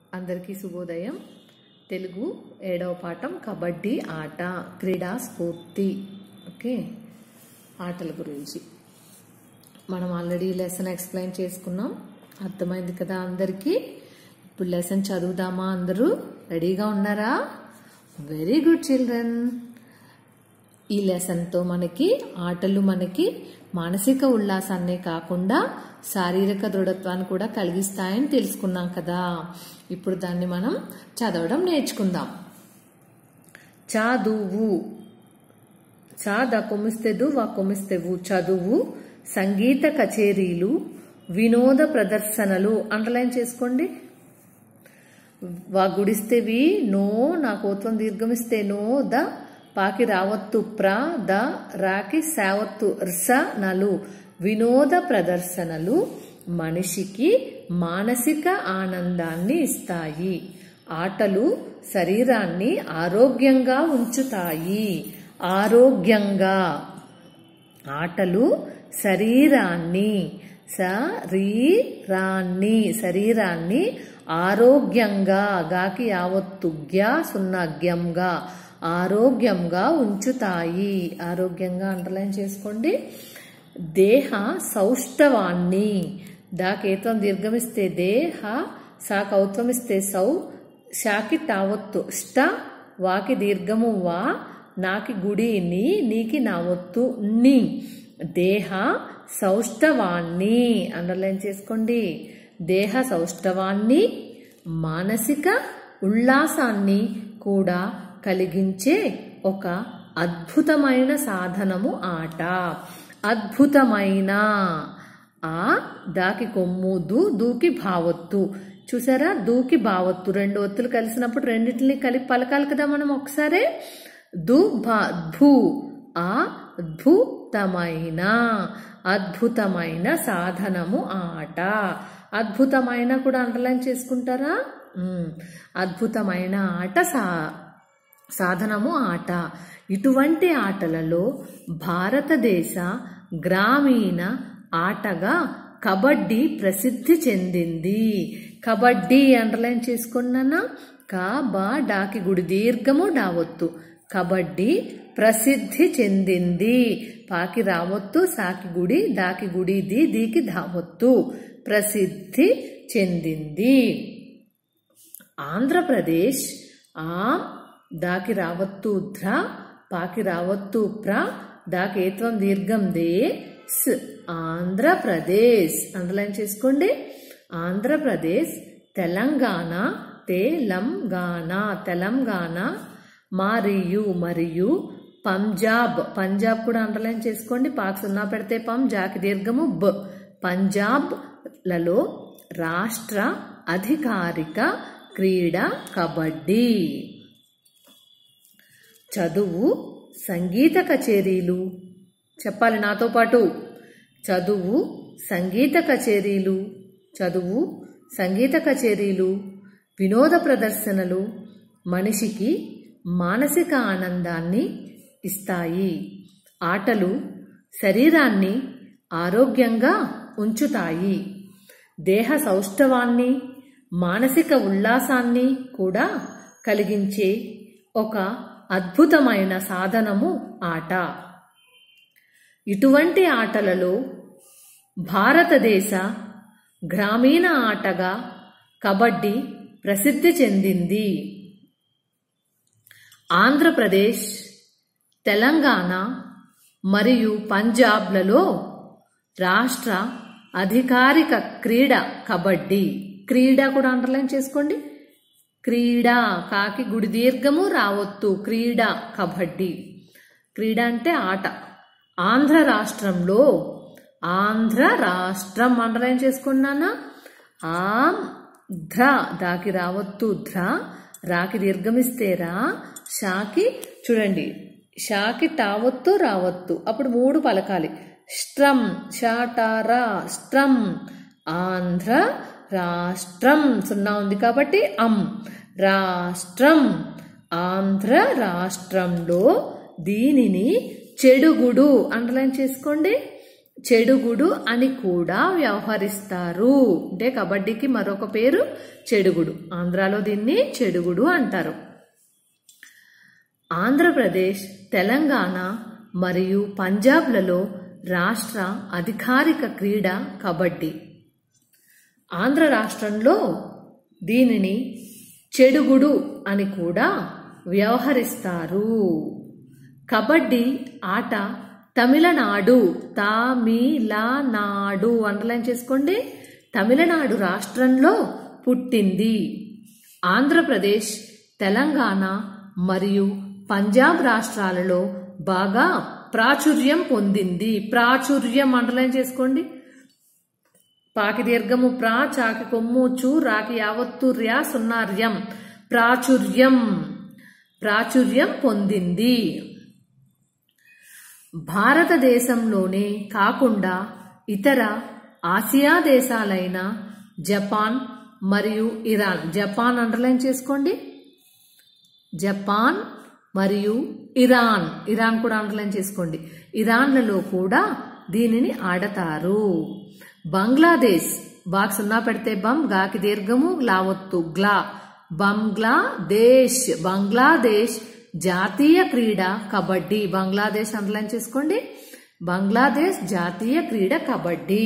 అందరికీ శుభోదయం తెలుగు ఏడవ పాఠం కబడ్డీ ఆట క్రీడా స్ఫూర్తి ఓకే ఆటల గురించి మనం ఆల్రెడీ లెసన్ ఎక్స్ప్లెయిన్ చేసుకున్నాం అర్థమైంది కదా అందరికీ ఇప్పుడు లెసన్ చదువుదామా అందరూ రెడీగా ఉన్నారా వెరీ గుడ్ చిల్డ్రన్ ఈ లెసన్తో మనకి ఆటలు మనకి మానసిక ఉల్లాసాన్నే కాకుండా శారీరక దృఢత్వాన్ని కూడా కలిగిస్తాయని తెలుసుకున్నాం కదా ఇప్పుడు దాన్ని మనం చదవడం నేర్చుకుందాం చదువు చా ద కొమిస్తెదు వా కొమిస్తెవు చదువు సంగీత కచేరీలు వినోద ప్రదర్శనలు అండర్లైన్ చేసుకోండి వా గుడిస్తేవి నో నా కోత్వం దీర్ఘమిస్తే నో ద పాకి రావత్తు ప్ర ద రాకి సావత్తు ర్స నలు వినోద ప్రదర్శనలు మనిషికి మానసిక ఆనందాన్ని ఇస్తాయి ఆటలు శరీరాన్ని ఆరోగ్యంగా ఉంచుతాయి ఆరోగ్యంగా ఆటలు శరీరాన్ని శరీరాన్ని శరీరాన్ని ఆరోగ్యంగా గాకి యావత్తు గ్యా సున్నాగ్యంగా ఆరోగ్యంగా ఉంచుతాయి ఆరోగ్యంగా అండర్లైన్ చేసుకోండి దేహ సౌష్ఠవాన్ని దాకేత్వం దీర్ఘమిస్తే దేహ సా కౌత్వమిస్తే సౌ షాకి టావత్తు ష్ట వాకి దీర్ఘము వా నాకి గుడి ని నీకి నావత్తు ని దేహ సౌష్ఠవాన్ని అండర్లైన్ చేసుకోండి దేహ సౌష్ఠవాన్ని మానసిక ఉల్లాసాన్ని కూడా కలిగించే ఒక అద్భుతమైన సాధనము ఆట అద్భుతమైన ఆ దాకి కొమ్ము దు దూకి భావత్తు చూసారా దూకి భావత్తు రెండు ఒత్తులు కలిసినప్పుడు రెండింటిని కలిపి పలకాలి కదా మనం ఒకసారి దు భా భూ ఆ అద్భుతమైన అద్భుతమైన సాధనము ఆట అద్భుతమైన కూడా అండర్లైన్ చేసుకుంటారా అద్భుతమైన ఆట సా సాధనము ఆట ఇటువంటి ఆటలలో భారతదేశ గ్రామీణ ఆటగా కబడ్డీ ప్రసిద్ధి చెందింది కబడ్డీ అండర్లైన్ చేసుకున్నానా కా బా డాకి గుడి దీర్ఘము డావొత్తు కబడ్డీ ప్రసిద్ధి చెందింది పాకి రావొత్తు సాకి గుడి దాకి గుడి ది దీకి ధావొత్తు ప్రసిద్ధి చెందింది ఆంధ్రప్రదేశ్ ఆ దాకి రావత్తు ధ్ర పాకి రావత్తు ప్ర దాకి ఏత్వం దీర్ఘం దే స్ ఆంధ్రప్రదేశ్ అండర్లైన్ చేసుకోండి ఆంధ్రప్రదేశ్ తెలంగాణ తెలంగాణ తెలంగాణ మరియు మరియు పంజాబ్ పంజాబ్ కూడా అండర్లైన్ చేసుకోండి పాక్ సున్నా పెడితే పం జాకి దీర్ఘము బ్ పంజాబ్ లలో రాష్ట్ర అధికారిక క్రీడ కబడ్డీ చదువు సంగీత కచేరీలు చెప్పాలి నాతో పాటు చదువు సంగీత కచేరీలు చదువు సంగీత కచేరీలు వినోద ప్రదర్శనలు మనిషికి మానసిక ఆనందాన్ని ఇస్తాయి ఆటలు శరీరాన్ని ఆరోగ్యంగా ఉంచుతాయి దేహ సౌష్ఠవాన్ని మానసిక ఉల్లాసాన్ని కూడా కలిగించే ఒక అద్భుతమైన సాధనము ఆట ఇటువంటి ఆటలలో భారతదేశ గ్రామీణ ఆటగా కబడ్డీ ప్రసిద్ధి చెందింది ఆంధ్రప్రదేశ్ తెలంగాణ మరియు పంజాబ్లలో రాష్ట్ర అధికారిక క్రీడ కబడ్డీ క్రీడ కూడా అండర్లైన్ చేసుకోండి క్రీడ కాకి గుడి దీర్ఘము రావొత్తు క్రీడ కబడ్డీ క్రీడ అంటే ఆట ఆంధ్ర రాష్ట్రంలో ఆంధ్ర రాష్ట్రం అండర్లైన్ చేసుకున్నానా ఆంధ్ర దాకి రావత్తు ధ్ర రాకి దీర్ఘమిస్తే రా షాకి చూడండి షాకి టావత్తు రావత్తు అప్పుడు మూడు పలకాలి స్ట్రం షాటారా స్ట్రం ఆంధ్ర రాష్ట్రం సున్నా ఉంది కాబట్టి అం రాష్ట్రం ఆంధ్ర రాష్ట్రంలో దీనిని చెడుగుడు అండర్లైన్ చేసుకోండి చెడుగుడు అని కూడా వ్యవహరిస్తారు అంటే కబడ్డీకి మరొక పేరు చెడుగుడు ఆంధ్రాలో దీన్ని చెడుగుడు అంటారు ఆంధ్రప్రదేశ్ తెలంగాణ మరియు పంజాబ్లలో రాష్ట్ర అధికారిక క్రీడ కబడ్డీ ఆంధ్ర రాష్ట్రంలో దీనిని చెడుగుడు అని కూడా వ్యవహరిస్తారు కబడ్డీ ఆట తమిళనాడు తమిళనాడు అండర్లైన్ చేసుకోండి తమిళనాడు రాష్ట్రంలో పుట్టింది ఆంధ్రప్రదేశ్ తెలంగాణ మరియు పంజాబ్ రాష్ట్రాలలో బాగా ప్రాచుర్యం పొందింది ప్రాచుర్యం అండర్లైన్ చేసుకోండి పాకి దీర్ఘము ప్రా చాకి కొమ్ము చూ రాకి యావత్తు ర్యా సున్నార్యం ప్రాచుర్యం ప్రాచుర్యం పొందింది భారతదేశంలోనే కాకుండా ఇతర ఆసియా దేశాలైన జపాన్ మరియు ఇరాన్ జపాన్ అండర్లైన్ చేసుకోండి జపాన్ మరియు ఇరాన్ ఇరాన్ కూడా అండర్లైన్ చేసుకోండి ఇరాన్లలో కూడా దీనిని ఆడతారు బంగ్లాదేశ్ బాగా సున్నా పెడితే బం గాకి దీర్ఘము గ్లావత్తు గ్లా బంగ్లాదేశ్ బంగ్లాదేశ్ జాతీయ క్రీడ కబడ్డీ బంగ్లాదేశ్ అండర్లైన్ చేసుకోండి బంగ్లాదేశ్ జాతీయ క్రీడ కబడ్డీ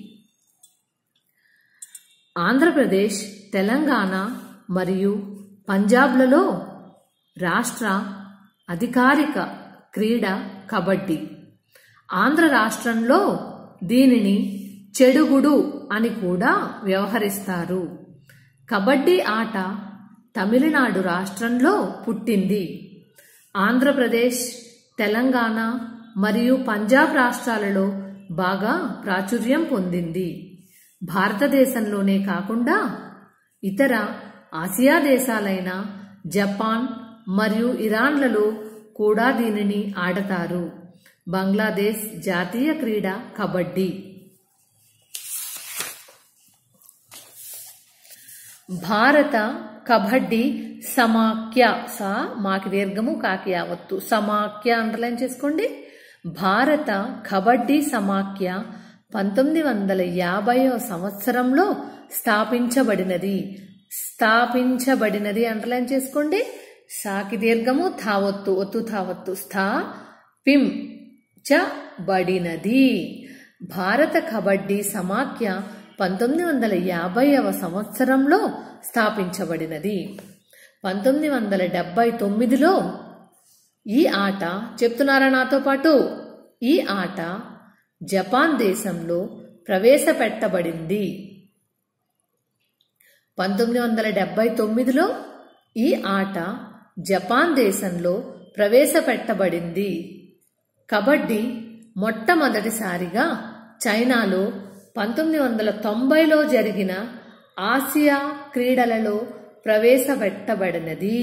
ఆంధ్రప్రదేశ్ తెలంగాణ మరియు పంజాబ్లలో రాష్ట్ర అధికారిక క్రీడ కబడ్డీ ఆంధ్ర రాష్ట్రంలో దీనిని చెడుగుడు అని కూడా వ్యవహరిస్తారు కబడ్డీ ఆట తమిళనాడు రాష్ట్రంలో పుట్టింది ఆంధ్రప్రదేశ్ తెలంగాణ మరియు పంజాబ్ రాష్ట్రాలలో బాగా ప్రాచుర్యం పొందింది భారతదేశంలోనే కాకుండా ఇతర ఆసియా దేశాలైన జపాన్ మరియు ఇరాన్లలో కూడా దీనిని ఆడతారు బంగ్లాదేశ్ జాతీయ క్రీడ కబడ్డీ భారత కబడ్డీ సమాఖ్య సా మాకి దీర్ఘము కాకి యావత్తు సమాఖ్య అండర్లైన్ చేసుకోండి భారత కబడ్డీ సమాఖ్య పంతొమ్మిది వందల యాభైవ సంవత్సరంలో స్థాపించబడినది స్థాపించబడినది అండర్లైన్ చేసుకోండి సాకి దీర్ఘము ధావత్తు ఒత్తు ధావత్తు స్థా పిం చ బడినది భారత కబడ్డీ సమాఖ్య పంతొమ్మిది వందల యాభైవ సంవత్సరంలో స్థాపించబడినది పంతొమ్మిది వందల డెబ్బై తొమ్మిదిలో ఈ ఆట చెప్తున్నారా నాతో పాటు ఈ ఆట జపాన్ దేశంలో ప్రవేశపెట్టబడింది పంతొమ్మిది వందల డెబ్బై తొమ్మిదిలో ఈ ఆట జపాన్ దేశంలో ప్రవేశపెట్టబడింది కబడ్డీ మొట్టమొదటిసారిగా చైనాలో పంతొమ్మిది వందల తొంభైలో జరిగిన ఆసియా క్రీడలలో ప్రవేశపెట్టబడినది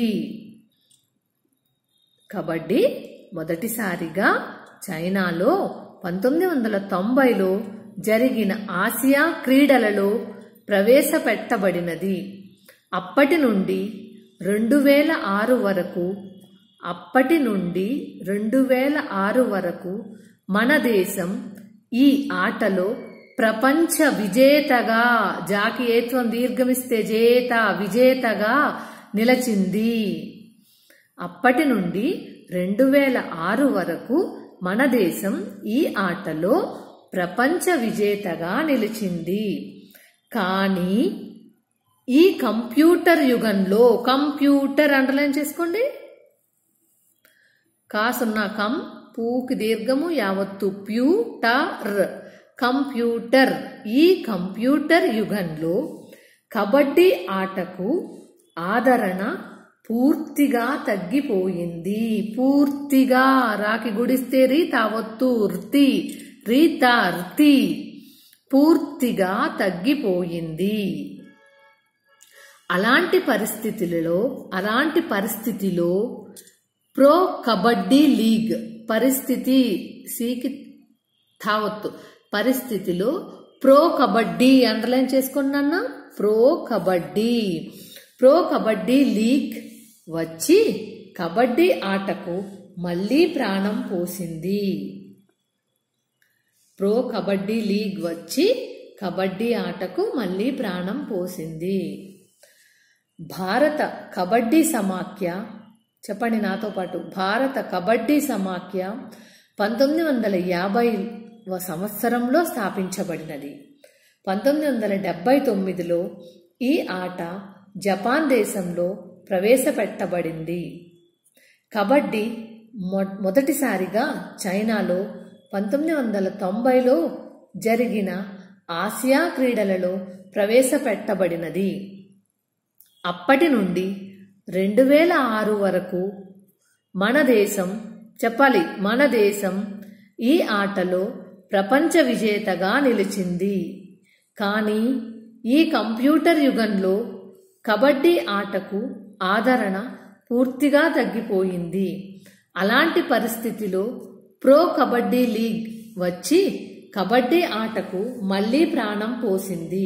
కబడ్డీ మొదటిసారిగా చైనాలో పంతొమ్మిది వందల తొంభైలో జరిగిన ఆసియా క్రీడలలో ప్రవేశపెట్టబడినది అప్పటి నుండి రెండు వేల ఆరు వరకు అప్పటి నుండి రెండు వేల ఆరు వరకు మన దేశం ఈ ఆటలో ప్రపంచ విజేతగా జాకి ఏత్వం దీర్ఘమిస్తే జేత విజేతగా నిలచింది అప్పటి నుండి రెండు వేల ఆరు వరకు మన దేశం ఈ ఆటలో ప్రపంచ విజేతగా నిలిచింది కానీ ఈ కంప్యూటర్ యుగంలో కంప్యూటర్ అండర్లైన్ చేసుకోండి కాసున్న కం పూకి దీర్ఘము యావత్తు ప్యూటర్ కంప్యూటర్ ఈ కంప్యూటర్ యుగంలో కబడ్డీ ఆటకు ఆదరణ పూర్తిగా తగ్గిపోయింది పూర్తిగా రాకి గుడిస్తే రీ తావత్తు ర్తి రీతా ర్తి పూర్తిగా తగ్గిపోయింది అలాంటి పరిస్థితులలో అలాంటి పరిస్థితిలో ప్రో కబడ్డీ లీగ్ పరిస్థితి సీకి తావత్తు పరిస్థితిలో ప్రో కబడ్డీ అండర్లైన్ చేసుకున్న pro kabaddi pro kabaddi league వచ్చి కబడ్డీ ఆటకు మళ్ళీ ప్రాణం పోసింది ప్రో కబడ్డీ లీగ్ వచ్చి కబడ్డీ ఆటకు మళ్ళీ ప్రాణం పోసింది భారత కబడ్డీ సమాఖ్య చెప్పండి నాతో పాటు భారత కబడ్డీ సమాఖ్య పంతొమ్మిది వందల యాభై సంవత్సరంలో స్థాపించబడినది పంతొమ్మిది వందల డెబ్బై తొమ్మిదిలో ఈ ఆట జపాన్ దేశంలో ప్రవేశపెట్టబడింది కబడ్డీ మొ మొదటిసారిగా చైనాలో పంతొమ్మిది వందల తొంభైలో జరిగిన ఆసియా క్రీడలలో ప్రవేశపెట్టబడినది అప్పటి నుండి రెండు వేల ఆరు వరకు మన దేశం చెప్పాలి మన దేశం ఈ ఆటలో ప్రపంచ విజేతగా నిలిచింది కానీ ఈ కంప్యూటర్ యుగంలో కబడ్డీ ఆటకు ఆదరణ పూర్తిగా తగ్గిపోయింది అలాంటి పరిస్థితిలో ప్రో కబడ్డీ లీగ్ వచ్చి కబడ్డీ ఆటకు మళ్ళీ ప్రాణం పోసింది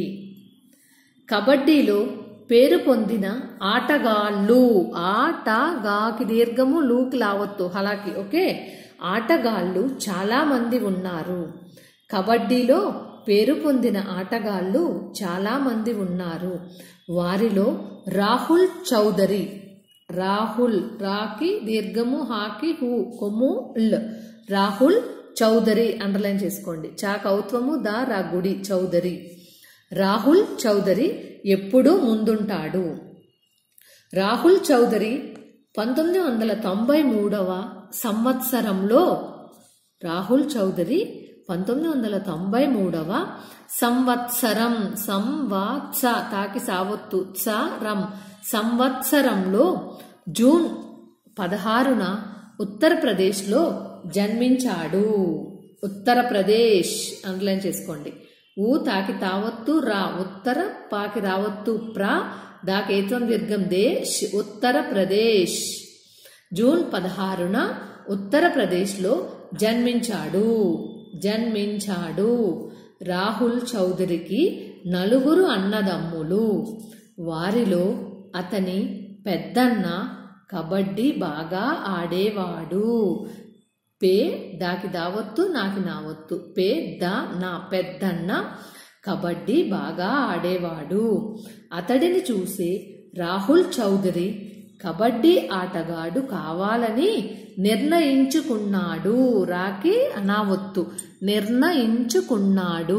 కబడ్డీలో పేరు పొందిన ఆటగాళ్ళు ఆటగాకి దీర్ఘము లూకి లావత్తు హలాకి ఓకే ఆటగాళ్ళు చాలా మంది ఉన్నారు కబడ్డీలో పేరు పొందిన ఆటగాళ్ళు చాలా మంది ఉన్నారు వారిలో రాహుల్ చౌదరి రాహుల్ రాకి దీర్ఘము హాకి హూ కొమ్ము ల్ రాహుల్ చౌదరి అండర్లైన్ చేసుకోండి చా కౌత్వము దా రా గుడి చౌదరి రాహుల్ చౌదరి ఎప్పుడూ ముందుంటాడు రాహుల్ చౌదరి పంతొమ్మిది వందల తొంభై మూడవ సంవత్సరంలో రాహుల్ చౌదరి పంతొమ్మిది వందల తొంభై మూడవ సంవత్సరం సంవత్స తాకి సావత్తు స రం సంవత్సరంలో జూన్ పదహారున ఉత్తరప్రదేశ్లో జన్మించాడు ఉత్తరప్రదేశ్ అండర్లైన్ చేసుకోండి ఊ తాకి తావత్తు రా ఉత్తర పాకి రావత్తు ప్ర దాకేత్వం దీర్ఘం దేశ్ ఉత్తరప్రదేశ్ జూన్ పదహారున ఉత్తరప్రదేశ్లో జన్మించాడు జన్మించాడు రాహుల్ చౌదరికి నలుగురు అన్నదమ్ములు వారిలో అతని పెద్దన్న కబడ్డీ బాగా ఆడేవాడు పే దాకి దావత్తు నాకి నావత్తు పే ద నా పెద్దన్న కబడ్డీ బాగా ఆడేవాడు అతడిని చూసి రాహుల్ చౌదరి కబడ్డీ ఆటగాడు కావాలని నిర్ణయించుకున్నాడు రాకి అనావత్తు నిర్ణయించుకున్నాడు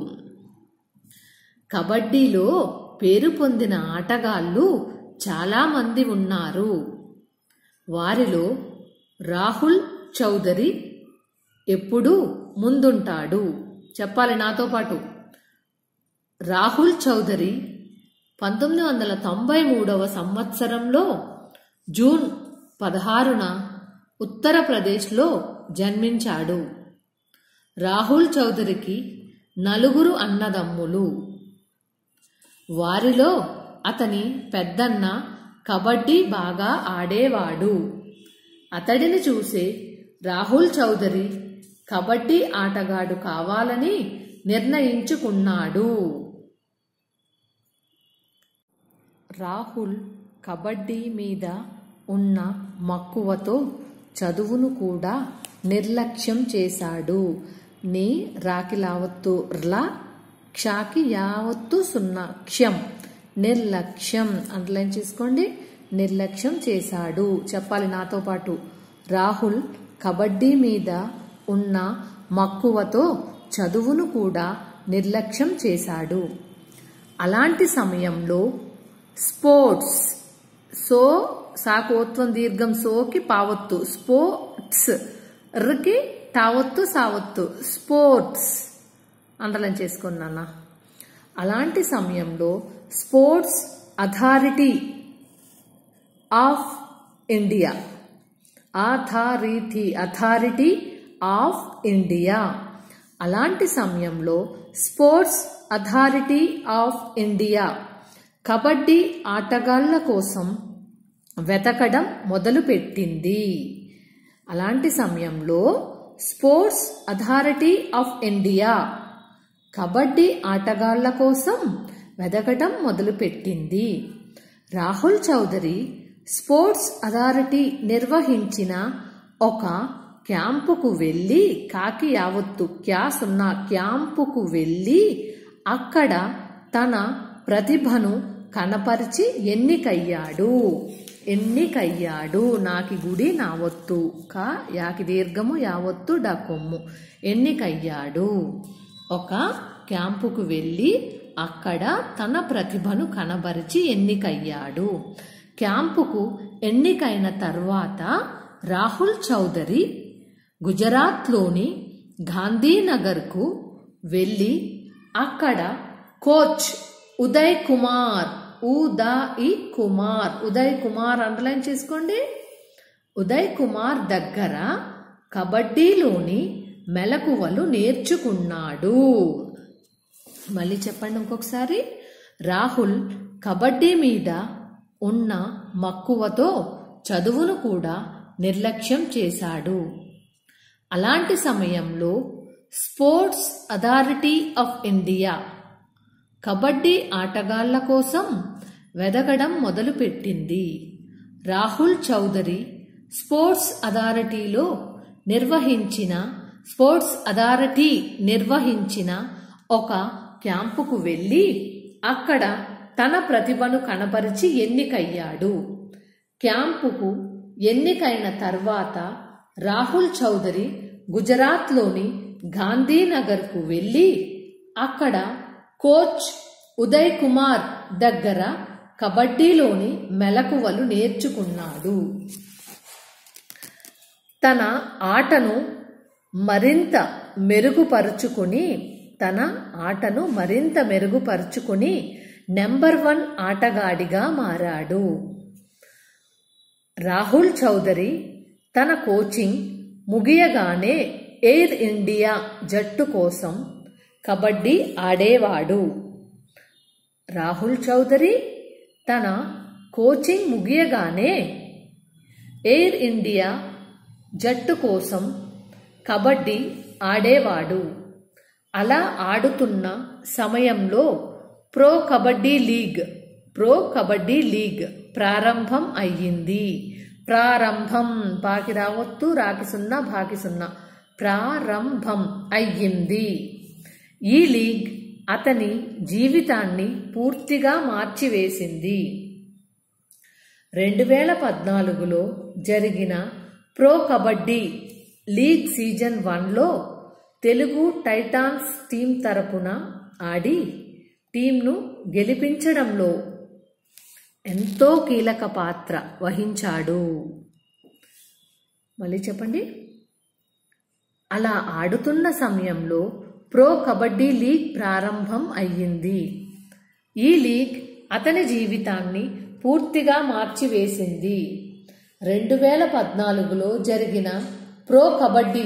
కబడ్డీలో పేరు పొందిన ఆటగాళ్ళు చాలామంది ఉన్నారు వారిలో రాహుల్ చౌదరి ఎప్పుడూ ముందుంటాడు చెప్పాలి నాతో పాటు రాహుల్ చౌదరి పంతొమ్మిది వందల తొంభై మూడవ సంవత్సరంలో జూన్ పదహారున ఉత్తరప్రదేశ్లో జన్మించాడు రాహుల్ చౌదరికి నలుగురు అన్నదమ్ములు వారిలో అతని పెద్దన్న కబడ్డీ బాగా ఆడేవాడు అతడిని చూసే రాహుల్ చౌదరి కబడ్డీ ఆటగాడు కావాలని నిర్ణయించుకున్నాడు రాహుల్ కబడ్డీ మీద ఉన్న మక్కువతో చదువును కూడా నిర్లక్ష్యం చేశాడు నీ రాకి లావత్తు ర్లా క్షాకి యావత్తు సున్నా క్షం నిర్లక్ష్యం అండర్లైన్ చేసుకోండి నిర్లక్ష్యం చేశాడు చెప్పాలి నాతో పాటు రాహుల్ కబడ్డీ మీద ఉన్న మక్కువతో చదువును కూడా నిర్లక్ష్యం చేశాడు అలాంటి సమయంలో స్పోర్ట్స్ సో సాకోత్వం దీర్ఘం సోకి పావత్తు స్పోర్ట్స్ ర్కి టావత్తు సావత్తు స్పోర్ట్స్ అండర్లైన్ చేసుకున్నానా అలాంటి సమయంలో sports authority of India authority authority of India అలాంటి సమయంలో sports authority of India kabaddi ఆటగాళ్ల కోసం వెతకడం మొదలుపెట్టింది అలాంటి సమయంలో sports authority of India kabaddi ఆటగాళ్ల కోసం వెతకడం మొదలుపెట్టింది రాహుల్ చౌదరి స్పోర్ట్స్ అథారిటీ నిర్వహించిన ఒక క్యాంపుకు వెళ్ళి కాకి యావత్తు క్యా సున్నా క్యాంపుకు వెళ్ళి అక్కడ తన ప్రతిభను కనపరిచి ఎన్నికయ్యాడు ఎన్నికయ్యాడు నాకి గుడి నా ఒత్తు కా యాకి దీర్ఘము యావత్తు డకొమ్ము ఎన్నికయ్యాడు ఒక క్యాంపుకు వెళ్ళి అక్కడ తన ప్రతిభను కనబరిచి ఎన్నికయ్యాడు క్యాంపుకు ఎన్నికైన తర్వాత రాహుల్ చౌదరి గుజరాత్లోని గాంధీనగర్కు వెళ్ళి అక్కడ కోచ్ ఉదయ్ కుమార్ ఉదయ్ కుమార్ ఉదయ్ కుమార్ అండర్లైన్ చేసుకోండి ఉదయ్ కుమార్ దగ్గర కబడ్డీలోని మెలకువలు నేర్చుకున్నాడు మళ్ళీ చెప్పండి ఇంకొకసారి రాహుల్ కబడ్డీ మీద ఉన్న మక్కువతో చదువును కూడా నిర్లక్ష్యం చేశాడు అలాంటి సమయంలో sports authority of India kabaddi ఆటగాళ్ల కోసం వెదకడం మొదలుపెట్టింది రాహుల్ చౌదరి స్పోర్ట్స్ అథారిటీలో నిర్వహించిన స్పోర్ట్స్ అథారిటీ నిర్వహించిన ఒక క్యాంపుకు వెళ్ళి అక్కడ తన ప్రతిభను కనపరిచి ఎన్నికయ్యాడు క్యాంపుకు ఎన్నికైన తర్వాత రాహుల్ చౌదరి గుజరాత్లోని గాంధీనగర్కు వెళ్ళి అక్కడ కోచ్ ఉదయ్ కుమార్ దగ్గర కబడ్డీలోని మెలకువలు నేర్చుకున్నాడు తన ఆటను మరింత మెరుగుపరుచుకుని తన ఆటను మరింత మెరుగుపరుచుకుని నెంబర్ వన్ ఆటగాడిగా మారాడు రాహుల్ చౌదరి తన కోచింగ్ ముగియగానే ఎయిర్ ఇండియా జట్టు కోసం కబడ్డీ ఆడేవాడు రాహుల్ చౌదరి తన కోచింగ్ ముగియగానే ఎయిర్ ఇండియా జట్టు కోసం కబడ్డీ ఆడేవాడు అలా ఆడుతున్న సమయంలో pro kabaddi league pro kabaddi league ప్రారంభం అయ్యింది ప్రారంభం బాకి రావత్తు రాకి సున్నా బాకి సున్నా ప్రారంభం అయ్యింది ఈ లీగ్ అతని జీవితాన్ని పూర్తిగా మార్చివేసింది రెండు వేల పద్నాలుగులో జరిగిన ప్రో కబడ్డీ లీగ్ సీజన్ వన్లో తెలుగు టైటాన్స్ టీం తరపున ఆడి టీంను గెలిపించడంలో ఎంతో కీలక పాత్ర వహించాడు మళ్ళీ చెప్పండి అలా ఆడుతున్న సమయంలో ప్రో కబడ్డీ లీగ్ ప్రారంభం అయ్యింది ఈ లీగ్ అతని జీవితాన్ని పూర్తిగా మార్చివేసింది రెండు వేల పద్నాలుగులో జరిగిన ప్రో కబడ్డీ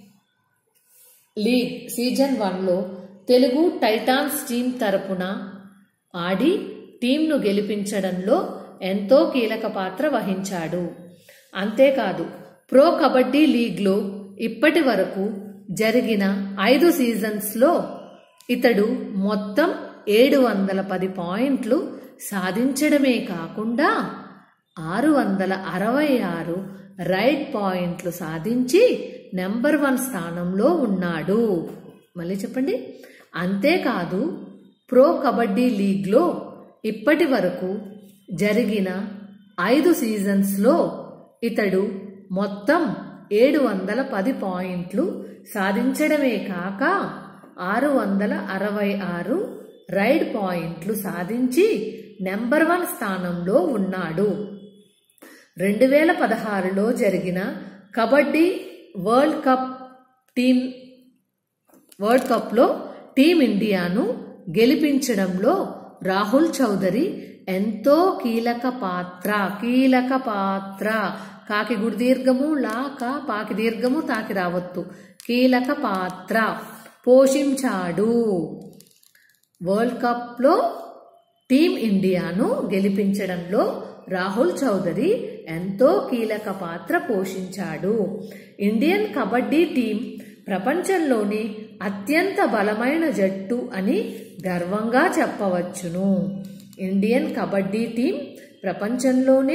లీగ్ సీజన్ వన్లో తెలుగు టైటాన్స్ టీం తరపున ఆడి టీంను గెలిపించడంలో ఎంతో కీలక పాత్ర వహించాడు అంతేకాదు ప్రో కబడ్డీ లీగ్లో ఇప్పటి వరకు జరిగిన ఐదు సీజన్స్లో ఇతడు మొత్తం ఏడు వందల పది పాయింట్లు సాధించడమే కాకుండా ఆరు వందల అరవై ఆరు రైట్ పాయింట్లు సాధించి నెంబర్ వన్ స్థానంలో ఉన్నాడు మళ్ళీ చెప్పండి అంతేకాదు ప్రో కబడ్డీ లీగ్లో ఇప్పటి వరకు జరిగిన ఐదు సీజన్స్లో ఇతడు మొత్తం ఏడు వందల పది పాయింట్లు సాధించడమే కాక ఆరు వందల అరవై ఆరు రైడ్ పాయింట్లు సాధించి నెంబర్ వన్ స్థానంలో ఉన్నాడు రెండు వేల పదహారులో జరిగిన kabaddi world cup team world కప్లో టీమిండియాను గెలిపించడంలో రాహుల్ చౌదరి ఎంతో కీలక పాత్ర కీలక పాత్ర కాకి గుడి దీర్ఘము లా కా పాకి దీర్ఘము తాకి రావత్తు కీలక పాత్ర పోషించాడు వరల్డ్ కప్లో టీం ఇండియాను గెలిపించడంలో రాహుల్ చౌదరి ఎంతో కీలక పాత్ర పోషించాడు ఇండియన్ కబడ్డీ టీం ప్రపంచంలోని అత్యంత బలమైన జట్టు అని గర్వంగా చెప్పవచ్చును ఇండియన్ కబడ్డీ టీం ప్రపంచంలోనే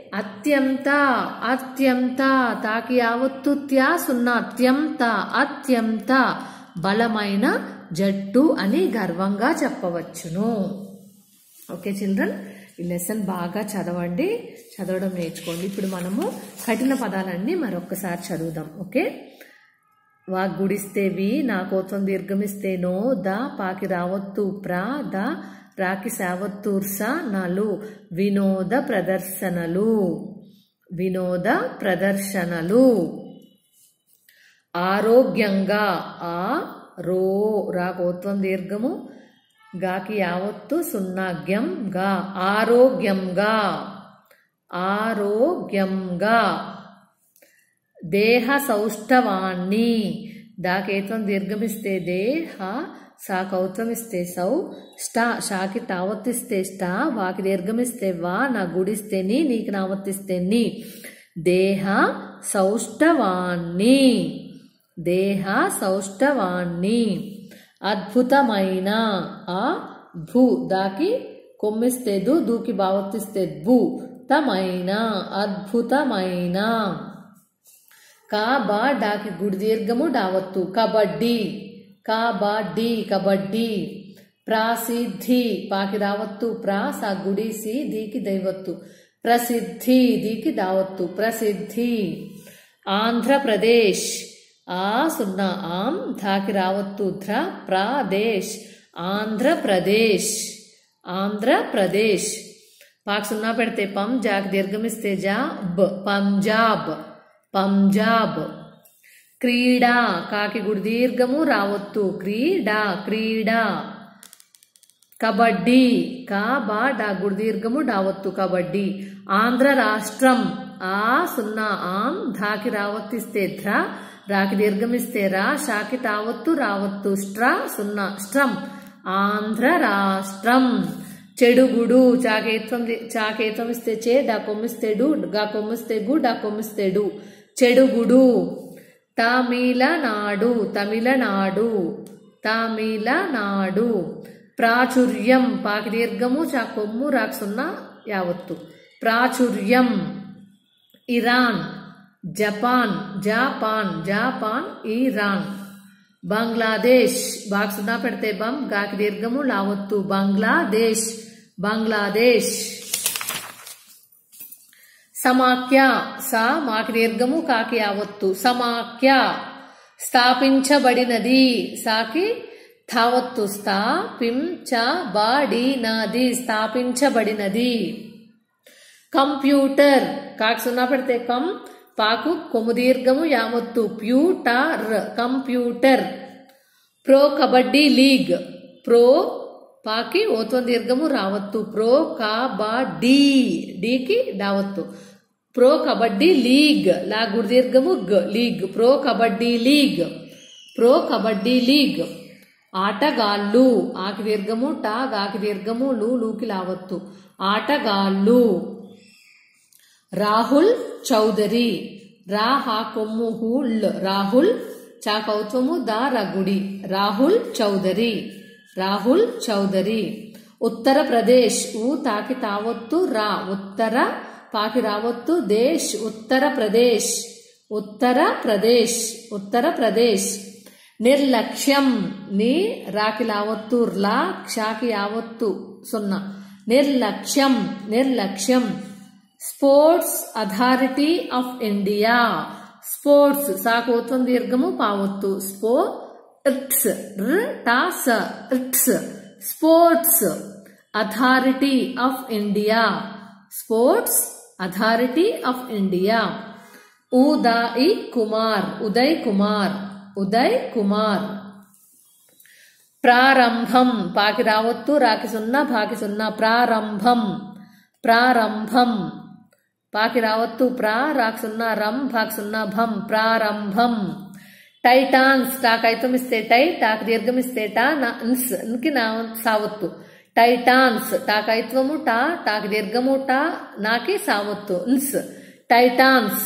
అత్యంత అత్యంత తాకి యావత్తు త్యా సున్నా అత్యంత అత్యంత బలమైన జట్టు అని గర్వంగా చెప్పవచ్చును ఓకే చిల్డ్రన్ ఈ లెసన్ బాగా చదవండి చదవడం నేర్చుకోండి ఇప్పుడు మనము కఠిన పదాలన్నీ మరొకసారి చదువుదాం ఓకే వాగ్ గుడిస్తే వి నా కోత్వం దీర్ఘమిస్తే నో ద పాకి రావత్తు ప్రా ద రాకి సావత్తూర్స నలు వినోద ప్రదర్శనలు వినోద ప్రదర్శనలు ఆరోగ్యంగా ఆ రో రా కోత్వం దీర్ఘము గాకి యావత్తు సున్నాగ్యం గా ఆరోగ్యంగా ఆరోగ్యంగా దేహ సౌష్ఠవాన్ని దాకేత్వం దీర్ఘమిస్తే దేహ సా కౌత్వం ఇస్తే సౌ స్టా షాకి టావత్తిస్తే స్టా వాకి దీర్ఘమిస్తే వా నా గుడిస్తే నీ నీకు నావత్తిస్తే నీ దేహ సౌష్ఠవాన్ని దేహ సౌష్ఠవాన్ని అద్భుతమైన ఆ భూ దాకి కొమ్మిస్తే దు దూకి భావత్తిస్తే భూ తమైన అద్భుతమైన కా బా డాకి గుడి దీర్ఘము డావత్తు కబడ్డీ కా బా డి కబడ్డీ ప్రాసిద్ధి పాకి రావత్తు ప్రా సా గుడి సి దీకి దైవత్తు ప్రసిద్ధి దీకి దావత్తు ప్రసిద్ధి ఆంధ్రప్రదేశ్ ఆ సున్నా ఆం ధాకి రావత్తు ధ్ర ప్రాదేశ్ ఆంధ్రప్రదేశ్ ఆంధ్రప్రదేశ్ పాక్ సున్నా పెడితే పం జాకి దీర్ఘమిస్తే జా బ్ పంజాబ్ పంజాబ్ క్రీడా కాకి గుడి దీర్ఘము రావత్తు క్రీడా క్రీడా కబడ్డీ కా బా డా గుడి దీర్ఘము డావత్తు కబడ్డీ ఆంధ్ర రాష్ట్రం ఆ సున్నా ఆం ధాకి రావత్తిస్తే ధ్ర రాకి దీర్ఘమిస్తే రా షాకి తావత్తు రావత్తు స్ట్ర సున్నా స్ట్రం ఆంధ్ర రాష్ట్రం చెడుగుడు చాకేత్వం చాకేత్వం ఇస్తే చే డా కొమ్మిస్తే డు గా కొమ్మిస్తే గు డా కొమ్మిస్తే డు చెడుగుడు తమిళనాడు తమిళనాడు తమిళనాడు ప్రాచుర్యం పాకి దీర్ఘము చా కొమ్ము రాక్సున్న యావత్తు ప్రాచుర్యం Iran Japan Japan Japan Iran Bangladesh బాగా సున్నా పెడితే బం గాకి దీర్ఘము లావత్తు బంగ్లాదేశ్ బంగ్లాదేశ్ సమాఖ్య సా మాకి దీర్ఘము కాకి యావత్తు సమాఖ్య స్థాపించబడినది సాకి ధావత్తు స్థాపించబడినది స్థాపించబడినది కంప్యూటర్ కాకి సున్నా పెడితే కం పాకు కొమ్ము దీర్ఘము యావత్తు ప్యూటర్ computer pro kabaddi league pro పాకి ఓత్వం దీర్ఘము రావత్తు ప్రో కబడ్డీ డీకి డావత్తు ప్రో కబడ్డీ లీగ్ లా గుడి దీర్ఘము గ league pro kabaddi league pro kabaddi league ఆటగాళ్ళు ఆకి దీర్ఘము టా గాకి దీర్ఘము లు లూకి లావత్తు ఆటగాళ్ళు రాహుల్ చౌదరి రా హా కొమ్ము హుల్ రాహుల్ చా కౌత్వము దా రగుడి రాహుల్ చౌదరి రాహుల్ చౌదరి ఉత్తరప్రదేశ్ ఊ తాకి తావత్తు రా ఉత్తర పాకి రావత్తు దేశ్ ఉత్తరప్రదేశ్ ఉత్తరప్రదేశ్ ఉత్తరప్రదేశ్ నిర్లక్ష్యం ని రాకి లావత్తు లా క్షాకి యావత్తు సున్నా నిర్లక్ష్యం నిర్లక్ష్యం sports authority of India sports సాకోత్వం దీర్ఘము పావత్తు స్పో ఇట్స్ టాస్ ఇట్స్ sports authority of India sports authority of India Uday Kumar Uday Kumar Uday Kumar ప్రారంభం పాకి రావత్తు రాకి సున్నా పాకి సున్నా ప్రారంభం ప్రారంభం పాకి రావత్తు ప్రా రాకి సున్నా రం భాకి సున్నా భం ప్రారంభం టైటాన్స్ టాకైతం ఇస్తే టై టాక్ దీర్ఘం ఇస్తే టా నా ఇన్స్ ఇన్కి నా సావత్తు టైటాన్స్ టాకైత్వము టా టాక్ దీర్ఘము టా నాకి సావత్తు ఇన్స్ టైటాన్స్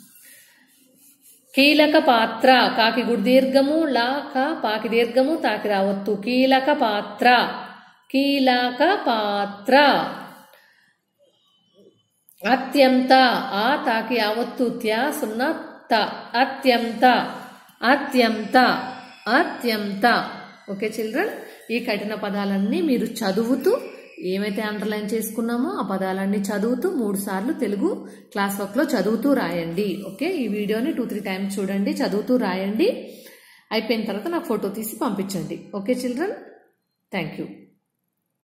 కీలక పాత్ర కాకి గుడి దీర్ఘము లా క పాకి దీర్ఘము తాకి రావత్తు కీలక పాత్ర కీలక పాత్ర అత్యంత ఆ తాకి యావత్తు త్యా సున్నా త అత్యంత అత్యంత అత్యంత ఓకే చిల్డ్రన్ ఈ కఠిన పదాలన్నీ మీరు చదువుతూ ఏమైతే అండర్లైన్ చేసుకున్నామో ఆ పదాలన్నీ చదువుతూ మూడు సార్లు తెలుగు క్లాస్ వర్క్లో చదువుతూ రాయండి ఓకే ఈ వీడియోని టూ త్రీ టైమ్స్ చూడండి చదువుతూ రాయండి అయిపోయిన తర్వాత నాకు ఫోటో తీసి పంపించండి ఓకే చిల్డ్రన్ థ్యాంక్ యూ